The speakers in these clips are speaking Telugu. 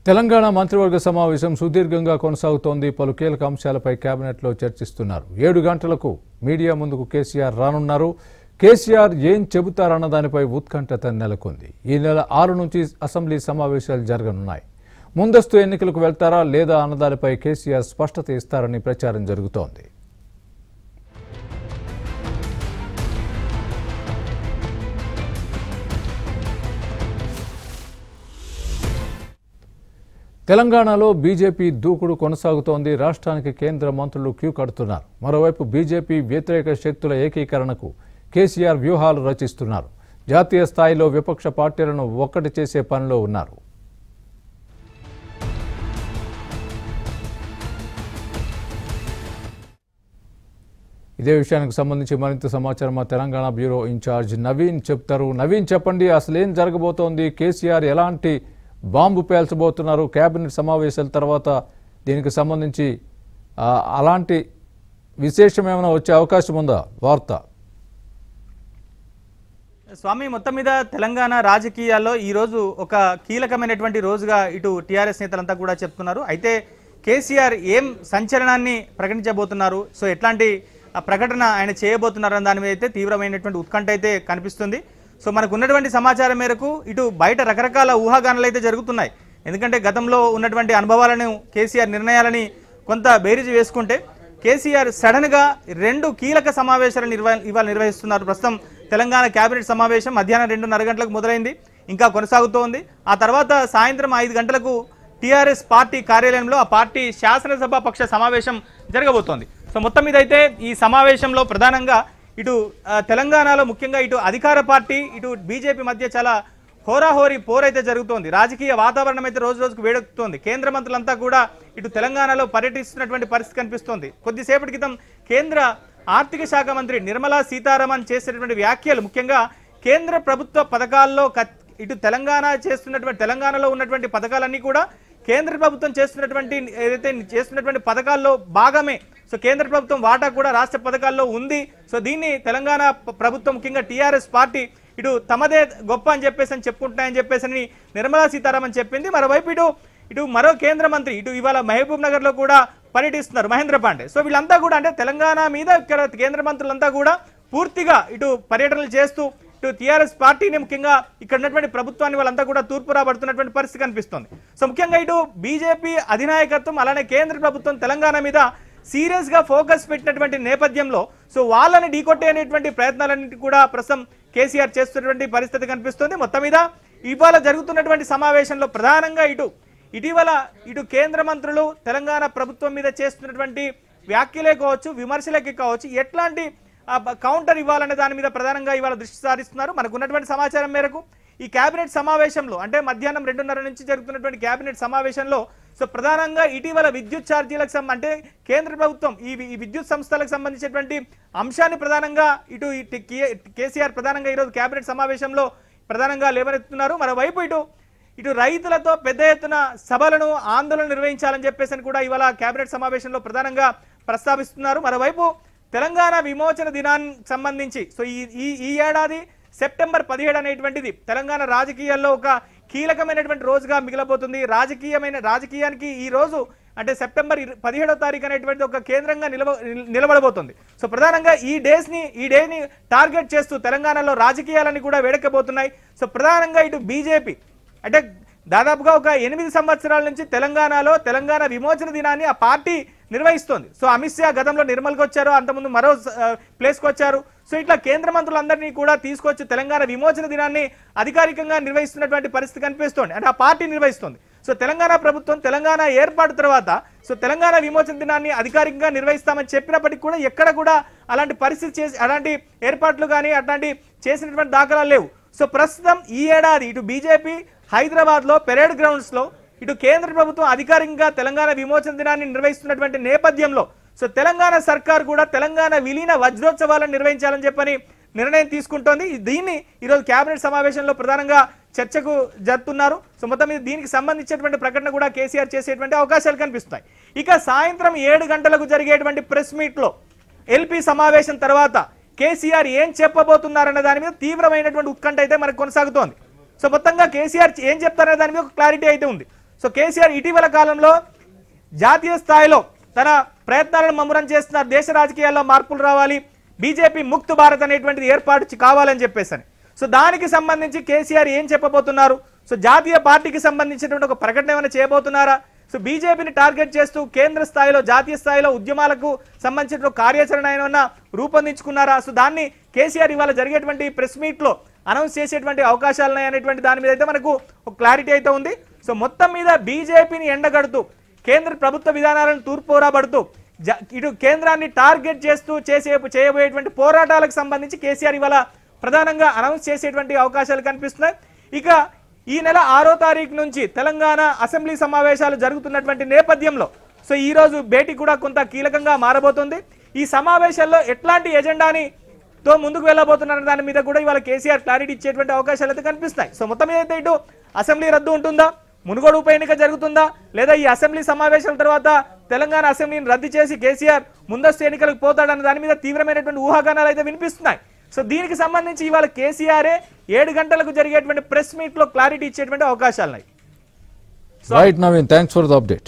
తెలంగాణ మంత్రివర్గ సమావేశం సుదీర్ఘంగా కొనసాగుతోంది పలు కీలక అంశాలపై కేబినెట్లో చర్చిస్తున్నారు ఏడు గంటలకు మీడియా ముందుకు కేసీఆర్ రానున్నారు కేసీఆర్ ఏం చెబుతారన్న దానిపై ఉత్కంఠత నెలకొంది ఈ నెల ఆరు నుంచి అసెంబ్లీ సమావేశాలు జరగనున్నాయి ముందస్తు ఎన్నికలకు వెళ్తారా లేదా అన్న దానిపై కేసీఆర్ స్పష్టత ఇస్తారని ప్రచారం జరుగుతోంది తెలంగాణలో బీజేపీ దూకుడు కొనసాగుతోంది రాష్ట్రానికి కేంద్ర మంత్రులు క్యూ కడుతున్నారు మరోవైపు బీజేపీ వ్యతిరేక శక్తుల ఏకీకరణకు కేసీఆర్ వ్యూహాలు రచిస్తున్నారు జాతీయ స్థాయిలో విపక్ష పార్టీలను ఒక్కటి చేసే పనిలో ఉన్నారు ఇదే విషయానికి సంబంధించి మరింత సమాచారం మా తెలంగాణ బ్యూరో ఇన్ఛార్జ్ నవీన్ చెప్తారు నవీన్ చెప్పండి అసలు ఏం జరగబోతోంది కేసీఆర్ ఎలాంటి బాంబు పేల్చబోతున్నారు కేబినెట్ సమావేశాల తర్వాత దీనికి సంబంధించి ఆ, అలాంటి విశేషం ఏమైనా వచ్చే అవకాశం ఉందా వార్త స్వామి మొత్తం మీద తెలంగాణ రాజకీయాల్లో ఈ రోజు ఒక కీలకమైనటువంటి రోజుగా ఇటు టీఆర్ఎస్ నేతలంతా కూడా చెప్తున్నారు అయితే కేసీఆర్ ఏం సంచలనాన్ని ప్రకటించబోతున్నారు సో ఎట్లాంటి ఆ ప్రకటన ఆయన చేయబోతున్నారు అన్న దాని మీద అయితే తీవ్రమైనటువంటి ఉత్కంఠ అయితే కనిపిస్తుంది సో మనకు ఉన్నటువంటి సమాచారం మేరకు ఇటు బయట రకరకాల ఊహాగానాలు అయితే జరుగుతున్నాయి ఎందుకంటే గతంలో ఉన్నటువంటి అనుభవాలను కేసీఆర్ నిర్ణయాలని కొంత బేరీజు వేసుకుంటే కేసీఆర్ సడన్ గా రెండు కీలక సమావేశాలు నిర్వ ఇవాళ నిర్వహిస్తున్నారు ప్రస్తుతం తెలంగాణ కేబినెట్ సమావేశం మధ్యాహ్నం రెండున్నర గంటలకు మొదలైంది ఇంకా కొనసాగుతోంది ఆ తర్వాత సాయంత్రం ఐదు గంటలకు టీఆర్ఎస్ పార్టీ కార్యాలయంలో ఆ పార్టీ శాసనసభ పక్ష సమావేశం జరగబోతోంది సో మొత్తం మీద అయితే ఈ సమావేశంలో ప్రధానంగా ఇటు ఆ, తెలంగాణలో ముఖ్యంగా ఇటు అధికార పార్టీ ఇటు బీజేపీ మధ్య చాలా హోరాహోరీ పోరైతే జరుగుతోంది రాజకీయ వాతావరణం అయితే రోజు రోజుకు వేడెక్కుతోంది కేంద్ర మంత్రులంతా కూడా ఇటు తెలంగాణలో పర్యటిస్తున్నటువంటి పరిస్థితి కనిపిస్తోంది కొద్దిసేపటి క్రితం కేంద్ర ఆర్థిక శాఖ మంత్రి నిర్మలా సీతారామన్ చేసినటువంటి వ్యాఖ్యలు ముఖ్యంగా కేంద్ర ప్రభుత్వ పథకాల్లో కత్- ఇటు తెలంగాణ చేస్తున్నటువంటి తెలంగాణలో ఉన్నటువంటి పథకాలన్నీ కూడా కేంద్ర ప్రభుత్వం చేస్తున్నటువంటి ఏదైతే చేస్తున్నటువంటి పథకాల్లో భాగమే సో కేంద్ర ప్రభుత్వం వాటా కూడా రాష్ట్ర పథకాల్లో ఉంది సో దీన్ని తెలంగాణ ప- ప్రభుత్వం ముఖ్యంగా టీఆర్ఎస్ పార్టీ ఇటు తమదే గొప్ప అని చెప్పేసి అని చెప్పుకుంటున్నాయని చెప్పేసి అని నిర్మలా సీతారామన్ చెప్పింది మరోవైపు ఇటు ఇటు మరో కేంద్ర మంత్రి ఇటు ఇవాళ మహబూబ్ నగర్ లో కూడా పర్యటిస్తున్నారు మహేంద్ర పాండే సో వీళ్ళంతా కూడా అంటే తెలంగాణ మీద ఇక్కడ కేంద్ర మంత్రులంతా కూడా పూర్తిగా ఇటు పర్యటనలు చేస్తూ ఇటు టీఆర్ఎస్ పార్టీని ముఖ్యంగా ఇక్కడ ఉన్నటువంటి ప్రభుత్వాన్ని వాళ్ళంతా కూడా తూర్పు రాబడుతున్నటువంటి పరిస్థితి కనిపిస్తోంది సో ముఖ్యంగా ఇటు బీజేపీ అధినాయకత్వం అలానే కేంద్ర ప్రభుత్వం తెలంగాణ మీద సీరియస్ గా ఫోకస్ పెట్టినటువంటి నేపథ్యంలో సో వాళ్ళని ఢీకొట్టే అనేటువంటి ప్రయత్నాలన్నింటి కూడా ప్రస్తుతం కేసీఆర్ చేస్తున్నటువంటి పరిస్థితి కనిపిస్తుంది మొత్తం మీద ఇవాళ జరుగుతున్నటువంటి సమావేశంలో ప్రధానంగా ఇటు ఇటీవల ఇటు కేంద్ర మంత్రులు తెలంగాణ ప్రభుత్వం మీద చేస్తున్నటువంటి వ్యాఖ్యలే కావచ్చు విమర్శలకి కావచ్చు ఎట్లాంటి ఆ, బ- కౌంటర్ ఇవ్వాలనే దాని మీద ప్రధానంగా ఇవాళ దృష్టి సారిస్తున్నారు మనకు ఉన్నటువంటి సమాచారం మేరకు ఈ కేబినెట్ సమావేశంలో అంటే మధ్యాహ్నం రెండున్నర నుంచి జరుగుతున్నటువంటి కేబినెట్ సమావేశంలో సో ప్రధానంగా ఇటీవల విద్యుత్ ఛార్జీలకు సంబ అంటే కేంద్ర ప్రభుత్వం ఈ వి- ఈ విద్యుత్ సంస్థలకు సంబంధించినటువంటి అంశాన్ని ప్రధానంగా ఇటు ఇటు కే- కేసీఆర్ ప్రధానంగా ఈరోజు కేబినెట్ సమావేశంలో ప్రధానంగా లేవనెత్తున్నారు మరోవైపు ఇటు ఇటు రైతులతో పెద్ద ఎత్తున సభలను ఆందోళన నిర్వహించాలని చెప్పేసి అని కూడా ఇవాళ కేబినెట్ సమావేశంలో ప్రధానంగా ప్రస్తావిస్తున్నారు మరోవైపు తెలంగాణ విమోచన దినానికి సంబంధించి సో ఈ ఈ ఈ ఏడాది సెప్టెంబర్ పదిహేడు అనేటువంటిది తెలంగాణ రాజకీయాల్లో ఒక కీలకమైనటువంటి రోజుగా మిగిలబోతుంది రాజకీయమైన రాజకీయానికి ఈ రోజు అంటే సెప్టెంబర్ ఇర- పదిహేడో తారీఖు అనేటువంటిది ఒక కేంద్రంగా నిలవ నిల్- నిలబడబోతుంది సో ప్రధానంగా ఈ డేస్ ని ఈ డేని టార్గెట్ చేస్తూ తెలంగాణలో రాజకీయాలని కూడా వేడెక్కబోతున్నాయి సో ప్రధానంగా ఇటు బీజేపీ అంటే దాదాపుగా ఒక ఎనిమిది సంవత్సరాల నుంచి తెలంగాణలో తెలంగాణ విమోచన దినాన్ని ఆ పార్టీ నిర్వహిస్తోంది సో అమిత్ షా గతంలో నిర్మల్కి వచ్చారు అంతకుముందు మరో ఆ, ప్లేస్కి వచ్చారు సో ఇట్లా కేంద్ర మంత్రులందరినీ కూడా తీసుకొచ్చి తెలంగాణ విమోచన దినాన్ని అధికారికంగా నిర్వహిస్తున్నటువంటి పరిస్థితి కనిపిస్తోంది అంటే ఆ పార్టీ నిర్వహిస్తోంది సో తెలంగాణ ప్రభుత్వం తెలంగాణ ఏర్పాటు తర్వాత సో తెలంగాణ విమోచన దినాన్ని అధికారికంగా నిర్వహిస్తామని చెప్పినప్పటికీ కూడా ఎక్కడ కూడా అలాంటి పరిస్థితి చేసి అలాంటి ఏర్పాట్లు కానీ అట్లాంటి చేసినటువంటి దాఖలాలు లేవు సో ప్రస్తుతం ఈ ఏడాది ఇటు బీజేపీ హైదరాబాద్ లో పెరేడ్ గ్రౌండ్స్ లో ఇటు కేంద్ర ప్రభుత్వం అధికారికంగా తెలంగాణ విమోచన దినాన్ని నిర్వహిస్తున్నటువంటి నేపథ్యంలో సో తెలంగాణ సర్కార్ కూడా తెలంగాణ విలీన వజ్రోత్సవాలను నిర్వహించాలని చెప్పని నిర్ణయం తీసుకుంటోంది దీన్ని ఈరోజు కేబినెట్ సమావేశంలో ప్రధానంగా చర్చకు జరుపుతున్నారు సో మొత్తం మీద దీనికి సంబంధించినటువంటి ప్రకటన కూడా కేసీఆర్ చేసేటువంటి అవకాశాలు కనిపిస్తాయి ఇక సాయంత్రం ఏడు గంటలకు జరిగేటువంటి ప్రెస్ మీట్ లో ఎల్పీ సమావేశం తర్వాత కేసీఆర్ ఏం చెప్పబోతున్నారన్న దాని మీద తీవ్రమైనటువంటి ఉత్కంఠ అయితే మనకు కొనసాగుతోంది సో మొత్తంగా కేసీఆర్ ఏం చెప్తారనే దాని మీద ఒక క్లారిటీ అయితే ఉంది సో కేసీఆర్ ఇటీవల కాలంలో జాతీయ స్థాయిలో తన ప్రయత్నాలను మమ్మురం చేస్తున్నారు దేశ రాజకీయాల్లో మార్పులు రావాలి బీజేపీ ముక్త్ భారత్ అనేటువంటిది ఏర్పాటు చే- కావాలని చెప్పేసని సో దానికి సంబంధించి కేసీఆర్ ఏం చెప్పబోతున్నారు సో జాతీయ పార్టీకి సంబంధించినటువంటి ఒక ప్రకటన ఏమైనా చేయబోతున్నారా సో బీజేపీని టార్గెట్ చేస్తూ కేంద్ర స్థాయిలో జాతీయ స్థాయిలో ఉద్యమాలకు సంబంధించిన ఒక కార్యాచరణ ఏమైనా రూపొందించుకున్నారా సో దాన్ని కేసీఆర్ ఇవాళ జరిగేటువంటి ప్రెస్ మీట్ లో అనౌన్స్ చేసేటువంటి అవకాశాలు ఉన్నాయనేటువంటి దాని మీద అయితే మనకు ఒక క్లారిటీ అయితే ఉంది సో మొత్తం మీద బీజేపీని ఎండగడుతూ కేంద్ర ప్రభుత్వ విధానాలను తూర్పోరాబడుతూ జ- ఇటు కేంద్రాన్ని టార్గెట్ చేస్తూ చేసే చేయబోయేటువంటి పోరాటాలకు సంబంధించి కేసీఆర్ ఇవాళ ప్రధానంగా అనౌన్స్ చేసేటువంటి అవకాశాలు కనిపిస్తున్నాయి ఇక ఈ నెల ఆరో తారీఖు నుంచి తెలంగాణ అసెంబ్లీ సమావేశాలు జరుగుతున్నటువంటి నేపథ్యంలో సో ఈ రోజు భేటీ కూడా కొంత కీలకంగా మారబోతుంది ఈ సమావేశాల్లో ఎట్లాంటి ఎజెండాని తో ముందుకు వెళ్ళబోతున్నారు దాని మీద కూడా ఇవాళ కేసీఆర్ క్లారిటీ ఇచ్చేటువంటి అవకాశాలు అయితే కనిపిస్తాయి సో మొత్తం మీద అయితే ఇటు అసెంబ్లీ రద్దు ఉంటుందా మునుగోడు ఉప ఎన్నిక జరుగుతుందా లేదా ఈ అసెంబ్లీ సమావేశాల తర్వాత తెలంగాణ అసెంబ్లీని రద్దు చేసి కేసీఆర్ ముందస్తు ఎన్నికలకు పోతాడన్న దాని మీద తీవ్రమైనటువంటి ఊహాగానాలు అయితే వినిపిస్తున్నాయి సో దీనికి సంబంధించి ఇవాళ కేసీఆరే ఏడు గంటలకు జరిగేటువంటి ప్రెస్ మీట్ లో క్లారిటీ ఇచ్చేటువంటి అవకాశాలు ఉన్నాయి right Naveen thanks for the update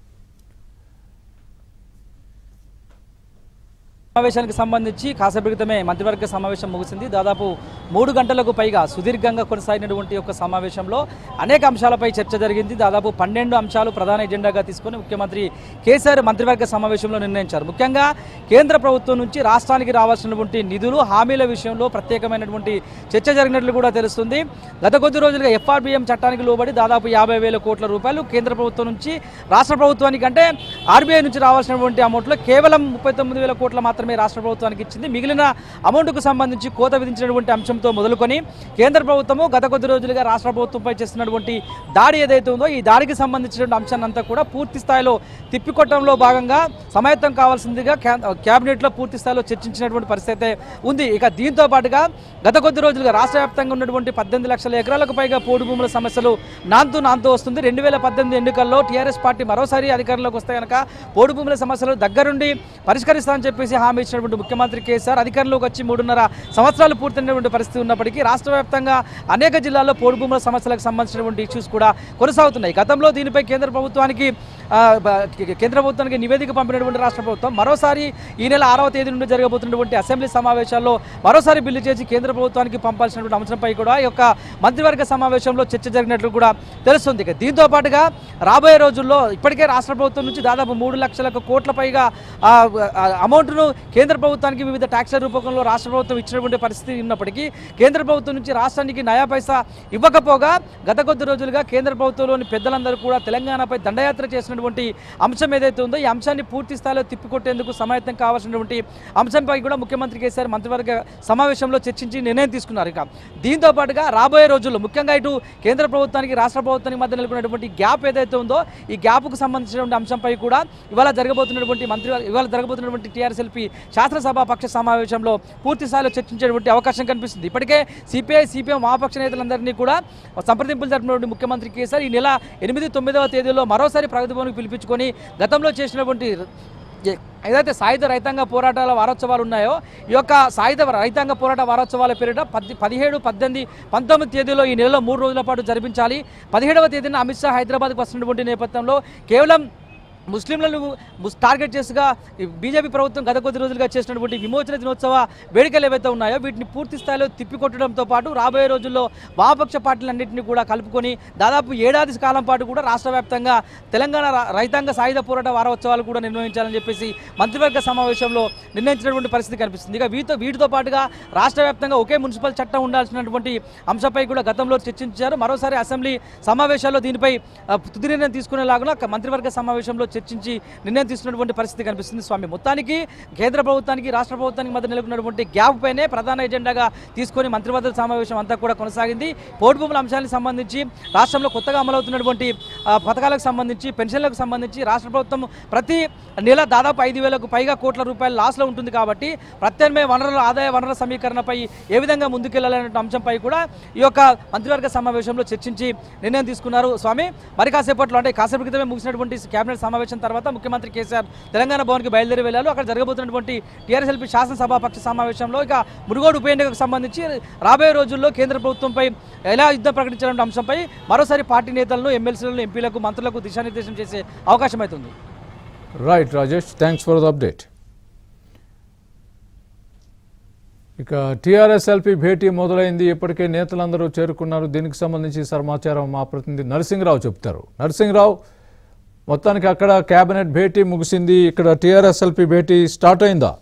సమావేశానికి సంబంధించి కాసేపు క్రితమే మంత్రివర్గ సమావేశం ముగిసింది దాదాపు మూడు గంటలకు పైగా సుదీర్ఘంగా కొనసాగినటువంటి ఒక సమావేశంలో అనేక అంశాలపై చర్చ జరిగింది దాదాపు పన్నెండు అంశాలు ప్రధాన ఎజెండాగా తీసుకొని ముఖ్యమంత్రి కేసీఆర్ మంత్రివర్గ సమావేశంలో నిర్ణయించారు ముఖ్యంగా కేంద్ర ప్రభుత్వం నుంచి రాష్ట్రానికి రావాల్సినటువంటి నిధులు హామీల విషయంలో ప్రత్యేకమైనటువంటి చర్చ జరిగినట్లు కూడా తెలుస్తుంది గత కొద్ది రోజులుగా ఎఫ్ఆర్బిఎం చట్టానికి లోబడి దాదాపు యాభై వేల కోట్ల రూపాయలు కేంద్ర ప్రభుత్వం నుంచి రాష్ట్ర ప్రభుత్వానికి అంటే ఆర్బీఐ నుంచి రావాల్సినటువంటి అమౌంట్లో కేవలం ముప్పై తొమ్మిది వేల కోట్ల మాత్రమే రాష్ట్ర ప్రభుత్వానికి ఇచ్చింది మిగిలిన అమౌంట్కు సంబంధించి కోత విధించినటువంటి అంశంతో మొదలుకొని కేంద్ర ప్రభుత్వము గత కొద్ది రోజులుగా రాష్ట్ర ప్రభుత్వంపై చేస్తున్నటువంటి దాడి ఏదైతే ఉందో ఈ దాడికి సంబంధించినటువంటి అంశాన్ని అంతా కూడా పూర్తి స్థాయిలో తిప్పికొట్టడంలో భాగంగా సమాయత్తం కావాల్సిందిగా క్యా- క్యాబినెట్లో పూర్తి స్థాయిలో చర్చించినటువంటి పరిస్థితి అయితే ఉంది ఇక దీంతో పాటుగా గత కొద్ది రోజులుగా రాష్ట్ర వ్యాప్తంగా ఉన్నటువంటి పద్దెనిమిది లక్షల ఎకరాలకు పైగా పోడు భూముల సమస్యలు నాంతూ నాంతూ వస్తుంది రెండు వేల పద్దెనిమిది ఎన్నికల్లో టీఆర్ఎస్ పార్టీ మరోసారి అధికారంలోకి వస్తే కనుక పోడు భూముల సమస్యలు దగ్గరుండి పరిష్కరిస్తామని చెప్పేసి హామీ ఇచ్చినటువంటి ముఖ్యమంత్రి కేసీఆర్ అధికారంలోకి వచ్చి మూడున్నర సంవత్సరాలు పూర్తయినటువంటి పరిస్థితి ఉన్నప్పటికీ రాష్ట్ర వ్యాప్తంగా అనేక జిల్లాల్లో పోడు భూముల సమస్యలకు సంబంధించినటువంటి ఇష్యూస్ కూడా కొనసాగుతున్నాయి గతంలో దీనిపై కేంద్ర ప్రభుత్వానికి ఆ, బ- కే- కేంద్ర ప్రభుత్వానికి నివేదిక పంపినటువంటి రాష్ట్ర ప్రభుత్వం మరోసారి ఈ నెల ఆరవ తేదీ నుండి జరగబోతున్నటువంటి అసెంబ్లీ సమావేశాల్లో మరోసారి బిల్లు చేసి కేంద్ర ప్రభుత్వానికి పంపాల్సినటువంటి అంశంపై కూడా ఈ యొక్క మంత్రివర్గ సమావేశంలో చర్చ జరిగినట్లు కూడా తెలుస్తుంది ఇక దీంతో పాటుగా రాబోయే రోజుల్లో ఇప్పటికే రాష్ట్ర ప్రభుత్వం నుంచి దాదాపు మూడు లక్షలకు కోట్ల పైగా ఆ, ఆ, అమౌంట్ను కేంద్ర ప్రభుత్వానికి వివిధ ట్యాక్స్ల రూపకంలో రాష్ట్ర ప్రభుత్వం ఇచ్చినటువంటి పరిస్థితి ఉన్నప్పటికీ కేంద్ర ప్రభుత్వం నుంచి రాష్ట్రానికి నయా పైసా ఇవ్వకపోగా గత కొద్ది రోజులుగా కేంద్ర ప్రభుత్వంలోని పెద్దలందరూ కూడా తెలంగాణపై దండయాత్ర చేసినటువంటి అంశం ఏదైతే ఉందో ఈ అంశాన్ని పూర్తి స్థాయిలో తిప్పికొట్టేందుకు సమాయత్తం కావాల్సినటువంటి అంశంపై కూడా ముఖ్యమంత్రి కేసీఆర్ మంత్రివర్గ సమావేశంలో చర్చించి నిర్ణయం తీసుకున్నారు ఇక దీంతో పాటుగా రాబోయే రోజుల్లో ముఖ్యంగా ఇటు కేంద్ర ప్రభుత్వానికి రాష్ట్ర ప్రభుత్వానికి మధ్య నెలకొన్నటువంటి గ్యాప్ ఏదైతే ఉందో ఈ గ్యాప్కు సంబంధించినటువంటి అంశంపై కూడా ఇవాళ జరగబోతున్నటువంటి మంత్రి ఇవాళ జరగబోతున్నటువంటి టీఆర్ఎస్ఎల్పీ శాసనసభ పక్ష సమావేశంలో పూర్తి స్థాయిలో చర్చించేటువంటి అవకాశం కనిపిస్తుంది ఇప్పటికే సిపిఐ సిపిఎం వామపక్ష నేతలందరినీ కూడా సంప్రదింపులు జరిపినటువంటి ముఖ్యమంత్రి కేసీఆర్ ఈ నెల ఎనిమిది తొమ్మిదవ తేదీలో మరోసారి ప్రగతి భవన్కి పిలిపించుకొని గతంలో చేసినటువంటి ఏ- ఏదైతే సాయుధ రైతాంగ పోరాటాల వారోత్సవాలు ఉన్నాయో ఈ యొక్క సాయుధ రైతాంగ పోరాట వారోత్సవాల పేరిట పది పదిహేడు పద్దెనిమిది పంతొమ్మిది తేదీలో ఈ నెలలో మూడు రోజుల పాటు జరిపించాలి పదిహేడవ తేదీన అమిత్ షా హైదరాబాద్కు వస్తున్నటువంటి నేపథ్యంలో కేవలం ముస్లింలను ముస్- టార్గెట్ చేసుగా ఈ బీజేపీ ప్రభుత్వం గత కొద్ది రోజులుగా చేసినటువంటి విమోచన దినోత్సవ వేడుకలు ఏవైతే ఉన్నాయో వీటిని పూర్తి స్థాయిలో తిప్పికొట్టడంతో పాటు రాబోయే రోజుల్లో వామపక్ష పార్టీలన్నింటినీ కూడా కలుపుకొని దాదాపు ఏడాది కాలం పాటు కూడా రాష్ట్ర వ్యాప్తంగా తెలంగాణ రా- రైతాంగ సాయుధ పోరాట వారోత్సవాలు కూడా నిర్వహించాలని చెప్పేసి మంత్రివర్గ సమావేశంలో నిర్ణయించినటువంటి పరిస్థితి కనిపిస్తుంది ఇక వీటితో వీటితో పాటుగా రాష్ట్ర వ్యాప్తంగా ఒకే మున్సిపల్ చట్టం ఉండాల్సినటువంటి అంశంపై కూడా గతంలో చర్చించారు మరోసారి అసెంబ్లీ సమావేశాల్లో దీనిపై ఆ, తుది నిర్ణయం తీసుకునేలాగా మంత్రివర్గ సమావేశంలో చర్చించి నిర్ణయం తీసుకున్నటువంటి పరిస్థితి కనిపిస్తుంది స్వామి మొత్తానికి కేంద్ర ప్రభుత్వానికి రాష్ట్ర ప్రభుత్వానికి మధ్య నెలకొన్నటువంటి గ్యాప్ పైనే ప్రధాన ఎజెండాగా తీసుకొని మంత్రివర్గ సమావేశం అంతా కూడా కొనసాగింది పోటు భూముల అంశానికి సంబంధించి రాష్ట్రంలో కొత్తగా అమలవుతున్నటువంటి ఆ, పథకాలకు సంబంధించి పెన్షన్లకు సంబంధించి రాష్ట్ర ప్రభుత్వం ప్రతి నెల దాదాపు ఐదు వేలకు పైగా కోట్ల రూపాయల లాస్లో ఉంటుంది కాబట్టి ప్రత్యామ్నాయ వనరుల ఆదాయ వనరుల సమీకరణపై ఏ విధంగా ముందుకెళ్లాలనే అంశంపై కూడా ఈ యొక్క మంత్రివర్గ సమావేశంలో చర్చించి నిర్ణయం తీసుకున్నారు స్వామి మరి కాసేపట్లో అంటే కాసేపు క్రితమే ముగిసినటువంటి కేబినెట్ సమావేశం సమావేశం తర్వాత ముఖ్యమంత్రి కేసీఆర్ తెలంగాణ భవన్కి బయలుదేరి వెళ్ళారు అక్కడ జరగబోతున్నటువంటి టీఆర్ఎస్ఎల్పీ శాసనసభాపక్ష సమావేశంలో ఇక మునుగోడు ఉప ఎన్నికకు సంబంధించి రాబోయే రోజుల్లో కేంద్ర ప్రభుత్వంపై ఎలా యుద్ధం ప్రకటించాలనే అంశంపై మరోసారి పార్టీ నేతలను ఎమ్మెల్సీలను ఎంపీలకు మంత్రులకు దిశానిర్దేశం చేసే అవకాశం అవుతుంది right Rajesh thanks for the update ఇక టీఆర్ఎస్ఎల్పీ భేటీ మొదలైంది ఇప్పటికే నేతలందరూ చేరుకున్నారు దీనికి సంబంధించి సమాచారం మా ప్రతినిధి నరసింహరావు చెప్తారు నరసింహరావు మొత్తానికి అక్కడ కేబినెట్ భేటీ ముగిసింది ఇక్కడ టీఆర్ఎస్ఎల్పీ భేటీ స్టార్ట్ అయిందా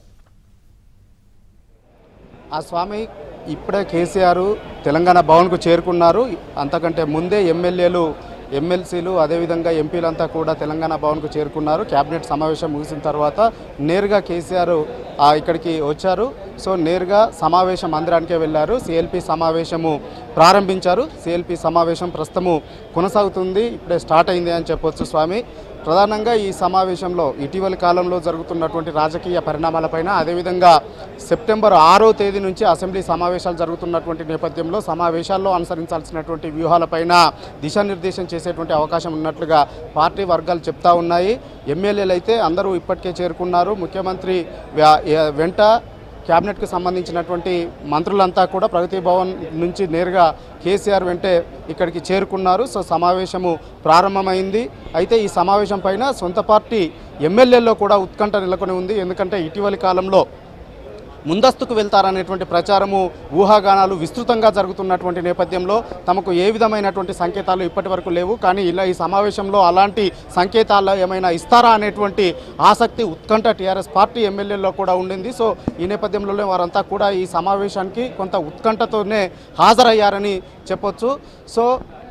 ఆ స్వామి ఇప్పుడే కేసీఆర్ తెలంగాణ భవన్కు చేరుకున్నారు అంతకంటే ముందే ఎమ్మెల్యేలు ఎమ్మెల్సీలు అదేవిధంగా ఎంపీలంతా కూడా తెలంగాణ భవన్కు చేరుకున్నారు కేబినెట్ సమావేశం ముగిసిన తర్వాత నేరుగా కేసీఆర్ ఆ, ఇక్కడికి వచ్చారు సో నేరుగా సమావేశ మందిరానికే వెళ్ళారు సిఎల్పి సమావేశము ప్రారంభించారు సిఎల్పి సమావేశం ప్రస్తుతము కొనసాగుతుంది ఇప్పుడే స్టార్ట్ అయింది అని చెప్పొచ్చు స్వామి ప్రధానంగా ఈ సమావేశంలో ఇటీవలి కాలంలో జరుగుతున్నటువంటి రాజకీయ పరిణామాలపైన అదేవిధంగా సెప్టెంబర్ ఆరో తేదీ నుంచి అసెంబ్లీ సమావేశాలు జరుగుతున్నటువంటి నేపథ్యంలో సమావేశాల్లో అనుసరించాల్సినటువంటి వ్యూహాలపైన దిశానిర్దేశం చేసేటువంటి అవకాశం ఉన్నట్లుగా పార్టీ వర్గాలు చెప్తా ఉన్నాయి ఎమ్మెల్యేలు అయితే అందరూ ఇప్పటికే చేరుకున్నారు ముఖ్యమంత్రి వ్య- ఎ- వెంట క్యాబినెట్కి సంబంధించినటువంటి మంత్రులంతా కూడా ప్రగతి భవన్ నుంచి నేరుగా కేసీఆర్ వెంటే ఇక్కడికి చేరుకున్నారు సో సమావేశము ప్రారంభమైంది అయితే ఈ సమావేశం పైన సొంత పార్టీ ఎమ్మెల్యేల్లో కూడా ఉత్కంఠ నెలకొని ఉంది ఎందుకంటే ఇటీవలి కాలంలో ముందస్తుకు వెళ్తారనేటువంటి ప్రచారము ఊహాగానాలు విస్తృతంగా జరుగుతున్నటువంటి నేపథ్యంలో తమకు ఏ విధమైనటువంటి సంకేతాలు ఇప్పటి వరకు లేవు కానీ ఇలా ఈ సమావేశంలో అలాంటి సంకేతాలు ఏమైనా ఇస్తారా అనేటువంటి ఆసక్తి ఉత్కంఠ టీఆర్ఎస్ పార్టీ ఎమ్మెల్యేల్లో కూడా ఉండింది సో ఈ నేపథ్యంలోనే వారంతా కూడా ఈ సమావేశానికి కొంత ఉత్కంఠతోనే హాజరయ్యారని చెప్పొచ్చు సో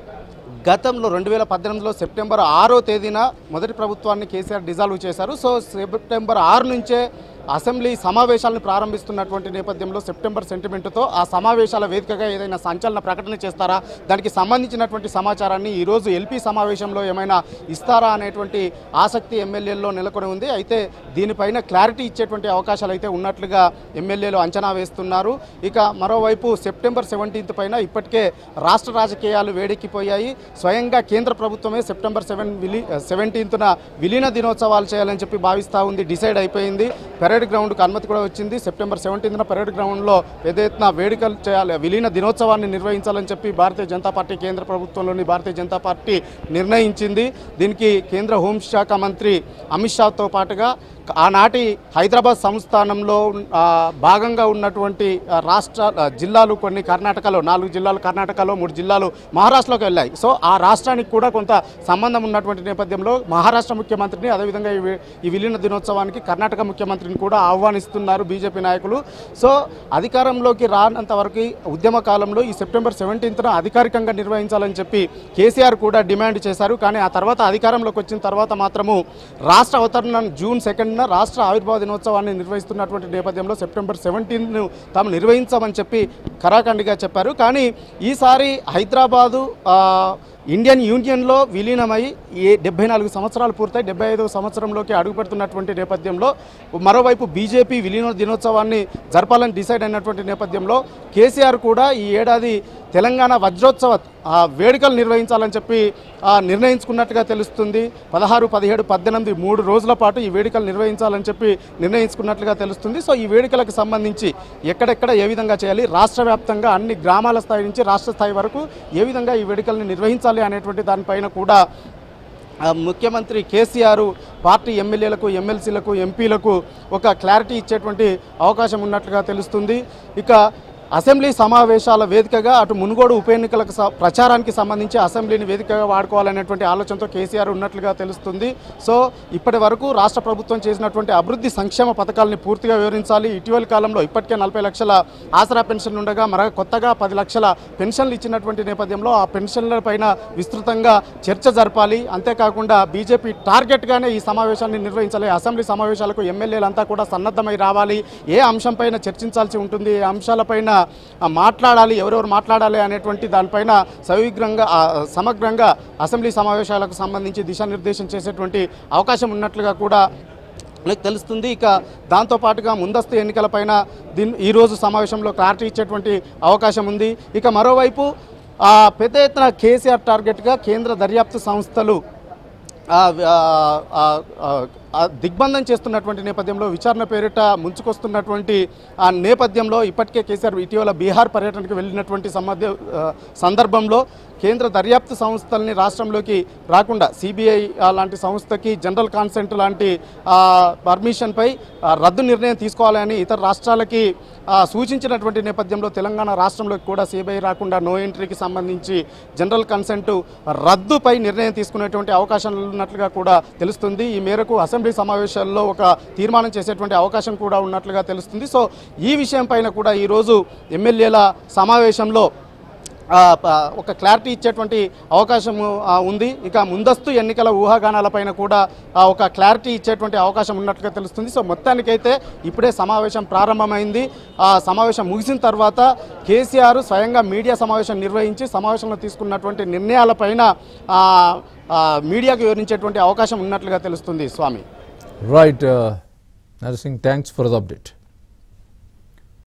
గతంలో రెండు వేల పద్దెనిమిదిలో సెప్టెంబర్ ఆరో తేదీన మొదటి ప్రభుత్వాన్ని కేసీఆర్ డిజాల్వ్ చేశారు సో సెప్టెంబర్ ఆరు నుంచే అసెంబ్లీ సమావేశాలను ప్రారంభిస్తున్నటువంటి నేపథ్యంలో సెప్టెంబర్ సెంటిమెంట్తో ఆ సమావేశాల వేదికగా ఏదైనా సంచలన ప్రకటన చేస్తారా దానికి సంబంధించినటువంటి సమాచారాన్ని ఈరోజు ఎల్పీ సమావేశంలో ఏమైనా ఇస్తారా అనేటువంటి ఆసక్తి ఎమ్మెల్యేల్లో నెలకొని ఉంది అయితే దీనిపైన క్లారిటీ ఇచ్చేటువంటి అవకాశాలు అయితే ఉన్నట్లుగా ఎమ్మెల్యేలు అంచనా వేస్తున్నారు ఇక మరోవైపు సెప్టెంబర్ సెవెంటీన్త్ పైన ఇప్పటికే రాష్ట్ర రాజకీయాలు వేడెక్కిపోయాయి స్వయంగా కేంద్ర ప్రభుత్వమే సెప్టెంబర్ సెవెన్ విలి సెవెంటీన్త్న విలీన దినోత్సవాలు చేయాలని చెప్పి భావిస్తూ ఉంది డిసైడ్ అయిపోయింది పెరేడ్ గ్రౌండ్కి అనుమతి కూడా వచ్చింది సెప్టెంబర్ సెవెంటీన్త్న పెరేడ్ గ్రౌండ్లో పెద్ద ఎత్తున వేడుకలు చేయాలి విలీన దినోత్సవాన్ని నిర్వహించాలని చెప్పి భారతీయ జనతా పార్టీ కేంద్ర ప్రభుత్వంలోని భారతీయ జనతా పార్టీ నిర్ణయించింది దీనికి కేంద్ర హోంశాఖ మంత్రి అమిత్ షాతో పాటుగా ఆనాటి హైదరాబాద్ సంస్థానంలో ఆ, భాగంగా ఉన్నటువంటి ఆ, రాష్ట్ర ఆ, జిల్లాలు కొన్ని కర్ణాటకలో నాలుగు జిల్లాలు కర్ణాటకలో మూడు జిల్లాలు మహారాష్ట్రలోకి వెళ్ళాయి సో ఆ రాష్ట్రానికి కూడా కొంత సంబంధం ఉన్నటువంటి నేపథ్యంలో మహారాష్ట్ర ముఖ్యమంత్రిని అదేవిధంగా ఈ వి- ఈ విలీన దినోత్సవానికి కర్ణాటక ముఖ్యమంత్రిని కూడా ఆహ్వానిస్తున్నారు బీజేపీ నాయకులు సో అధికారంలోకి రానంత వరకు ఉద్యమ కాలంలో ఈ సెప్టెంబర్ సెవెంటీన్త్న అధికారికంగా నిర్వహించాలని చెప్పి కేసీఆర్ కూడా డిమాండ్ చేశారు కానీ ఆ తర్వాత అధికారంలోకి వచ్చిన తర్వాత మాత్రము రాష్ట్ర అవతరణ జూన్ సెకండ్న రాష్ట్ర ఆవిర్భావ దినోత్సవాన్ని నిర్వహిస్తున్నటువంటి నేపథ్యంలో సెప్టెంబర్ సెవెంటీన్ను తాము నిర్వహించామని చెప్పి కరాఖండిగా చెప్పారు కానీ ఈసారి హైదరాబాదు ఆ, ఇండియన్ యూనియన్లో విలీనమై ఏ డెబ్బై నాలుగు సంవత్సరాలు పూర్తయి డెబ్బై ఐదవ సంవత్సరంలోకి అడుగుపెడుతున్నటువంటి నేపథ్యంలో మరోవైపు బీజేపీ విలీన దినోత్సవాన్ని జరపాలని డిసైడ్ అయినటువంటి నేపథ్యంలో కేసీఆర్ కూడా ఈ ఏడాది తెలంగాణ వజ్రోత్సవ ఆ, వేడుకలు నిర్వహించాలని చెప్పి ఆ, నిర్ణయించుకున్నట్టుగా తెలుస్తుంది పదహారు పదిహేడు పద్దెనిమిది మూడు రోజుల పాటు ఈ వేడుకలు నిర్వహించాలని చెప్పి నిర్ణయించుకున్నట్లుగా తెలుస్తుంది సో ఈ వేడుకలకు సంబంధించి ఎక్కడెక్కడ ఏ విధంగా చేయాలి రాష్ట్ర వ్యాప్తంగా అన్ని గ్రామాల స్థాయి నుంచి రాష్ట్ర స్థాయి వరకు ఏ విధంగా ఈ వేడుకల్ని నిర్వహించాలి అనేటువంటి దానిపైన కూడా ఆ, ముఖ్యమంత్రి కేసీఆర్ పార్టీ ఎమ్మెల్యేలకు ఎమ్మెల్సీలకు ఎంపీలకు ఒక క్లారిటీ ఇచ్చేటువంటి అవకాశం ఉన్నట్లుగా తెలుస్తుంది ఇక అసెంబ్లీ సమావేశాల వేదికగా అటు మునుగోడు ఉప ఎన్నికలకు స- ప్రచారానికి సంబంధించి అసెంబ్లీని వేదికగా వాడుకోవాలనేటువంటి ఆలోచనతో కేసీఆర్ ఉన్నట్లుగా తెలుస్తుంది సో ఇప్పటి వరకు రాష్ట్ర ప్రభుత్వం చేసినటువంటి అభివృద్ధి సంక్షేమ పథకాలని పూర్తిగా వివరించాలి ఇటీవలి కాలంలో ఇప్పటికే నలభై లక్షల ఆసరా పెన్షన్ ఉండగా మరొక కొత్తగా పది లక్షల పెన్షన్లు ఇచ్చినటువంటి నేపథ్యంలో ఆ పెన్షన్ల పైన విస్తృతంగా చర్చ జరపాలి అంతేకాకుండా బీజేపీ టార్గెట్గానే ఈ సమావేశాన్ని నిర్వహించాలి అసెంబ్లీ సమావేశాలకు ఎమ్మెల్యేలంతా కూడా సన్నద్ధమై రావాలి ఏ అంశంపైన చర్చించాల్సి ఉంటుంది ఏ అంశాలపైన ఆ, మాట్లాడాలి ఎవరెవరు మాట్లాడాలి అనేటువంటి దానిపైన సవిగ్రంగా ఆ, సమగ్రంగా అసెంబ్లీ సమావేశాలకు సంబంధించి దిశానిర్దేశం చేసేటువంటి అవకాశం ఉన్నట్లుగా కూడా మనకు తెలుస్తుంది ఇక దాంతోపాటుగా ముందస్తు ఎన్నికలపైన దీని ఈరోజు సమావేశంలో క్లారిటీ ఇచ్చేటువంటి అవకాశం ఉంది ఇక మరోవైపు ఆ, పెద్ద ఎత్తున కేసీఆర్ టార్గెట్గా కేంద్ర దర్యాప్తు సంస్థలు ఆ, ఆ, ఆ, ఆ, ఆ దిగ్బంధం చేస్తున్నటువంటి నేపథ్యంలో విచారణ పేరిట ముంచుకొస్తున్నటువంటి ఆ నేపథ్యంలో ఇప్పటికే కేసీఆర్ ఇటీవల బీహార్ పర్యటనకు వెళ్ళినటువంటి సంబంధ ఆ, సందర్భంలో కేంద్ర దర్యాప్తు సంస్థల్ని రాష్ట్రంలోకి రాకుండా సిబిఐ లాంటి సంస్థకి జనరల్ కాన్సెంట్ లాంటి ఆ, పర్మిషన్పై ఆ, రద్దు నిర్ణయం తీసుకోవాలని ఇతర రాష్ట్రాలకి ఆ, సూచించినటువంటి నేపథ్యంలో తెలంగాణ రాష్ట్రంలోకి కూడా సిబిఐ రాకుండా నో ఎంట్రీకి సంబంధించి జనరల్ కన్సెంట్ రద్దుపై నిర్ణయం తీసుకునేటువంటి అవకాశాలు ఉన్నట్లుగా కూడా తెలుస్తుంది ఈ మేరకు అసెంబ్లీ సమావేశాల్లో ఒక తీర్మానం చేసేటువంటి అవకాశం కూడా ఉన్నట్లుగా తెలుస్తుంది సో ఈ విషయం పైన కూడా ఈరోజు ఎమ్మెల్యేల సమావేశంలో ఆ, ప- ఒక క్లారిటీ ఇచ్చేటువంటి అవకాశం ఆ, ఉంది ఇక ముందస్తు ఎన్నికల ఊహాగానాలపైన కూడా ఆ, ఒక క్లారిటీ ఇచ్చేటువంటి అవకాశం ఉన్నట్లుగా తెలుస్తుంది సో మొత్తానికైతే ఇప్పుడే సమావేశం ప్రారంభమైంది ఆ సమావేశం ముగిసిన తర్వాత కేసీఆర్ స్వయంగా మీడియా సమావేశం నిర్వహించి సమావేశంలో తీసుకున్నటువంటి నిర్ణయాలపైన ఆ, ఆ, మీడియాకు వివరించేటువంటి అవకాశం ఉన్నట్లుగా తెలుస్తుంది Swamy right Narsing thanks for the update